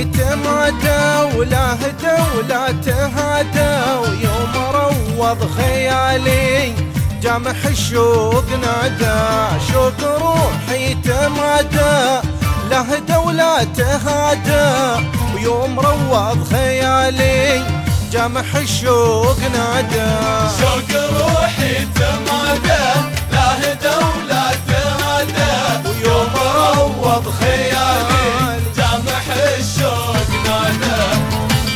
تمادى ولا هدى ولا تهادى ويوم روض خيالي جامح الشوق نادى شوق روحي تمادى لا هدى ولا تهادى ويوم روض خيالي جامح الشوق نادى شوق روحي تمادى لا هدى ولا تهادى ويوم روض خيالي جامح الشوق نادى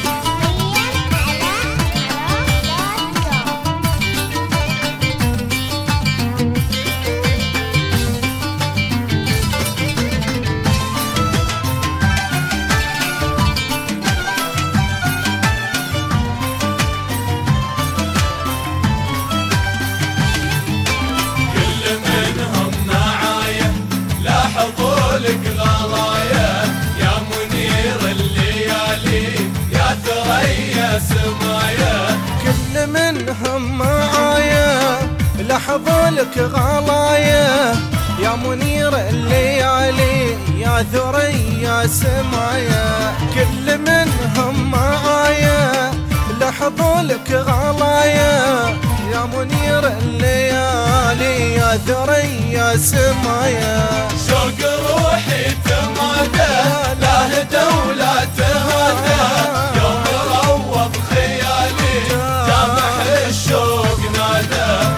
كل منهم معايا لاحظوا لك غلايا يا منير الليالي يا ثريا سمايا كل منهم معايا لحظة لك غلايا يا منير الليالي يا ثريا سمايا كل منهم معايا لحظة لك غلايا يا منير الليالي يا ثريا سمايا شوق روحي تمادى لا هدى ولا تهادى يوم روض خيالي جامح الشوق نادى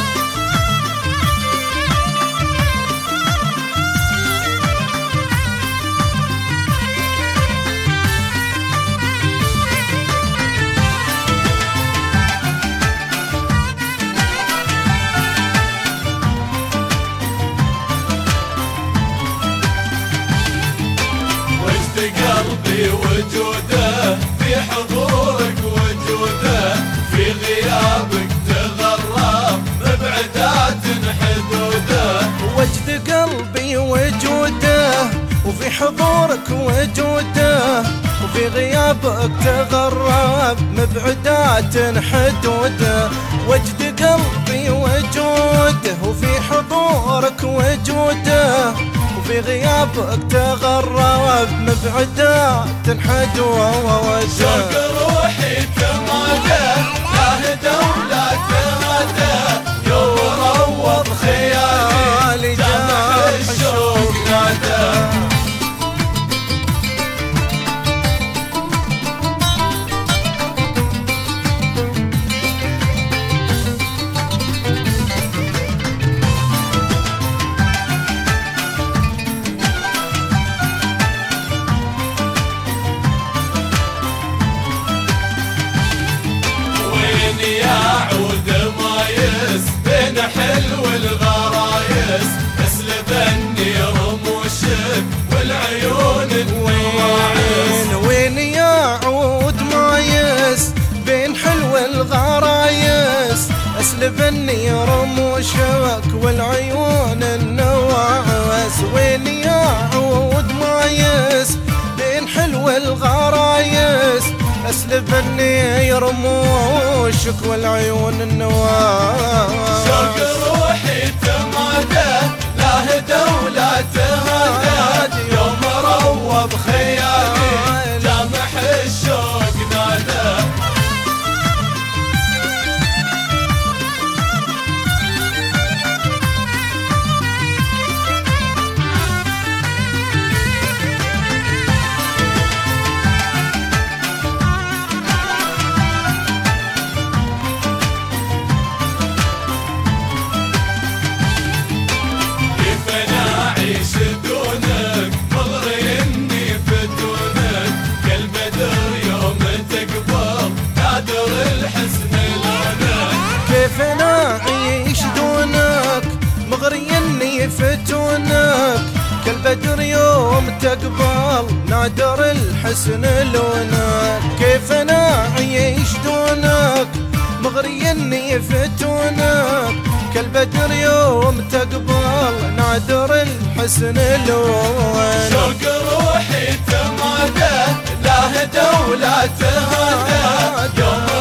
وجد قلبي وجوده في حضورك وجوده في غيابك تغرب مبعدات حدوده وجد قلبي وجوده وفي حضورك وجوده وفي غيابك تغرب مبعدات حدوده وجد قلبي وجوده وفي حضورك وجوده وفي غيابك تغرب مبعدات حدوده شوق روحي تمادى لا هدى ولا تهادى يوم روض خيالي جامح الشوق نادى وين يعود مايس بين حلو الغرايس اسلبني رموشك والعيون النواعس وين وين يعود مايس بين حلو الغرايس اسلبني رموشك والعيون النواعس وين يعود مايس بين حلو الغرايس اسلبني رموشك والعيون النواعس شوق روحي تمادى لا هدى ولا تهادى يوم روض خيالي جامح الشوق نادى كيف انا اعيش دونك مغري اني فتونك كالبدر يوم تقبل نادر الحسن لونك كيف انا اعيش دونك مغري اني فتونك كالبدر يوم تقبل نادر الحسن لونك كيف انا اعيش دونك مغري اني فتونك كالبدر يوم تقبل نادر الحسن لونك شوق روحي تمادى لا هدى ولا تهادى يوم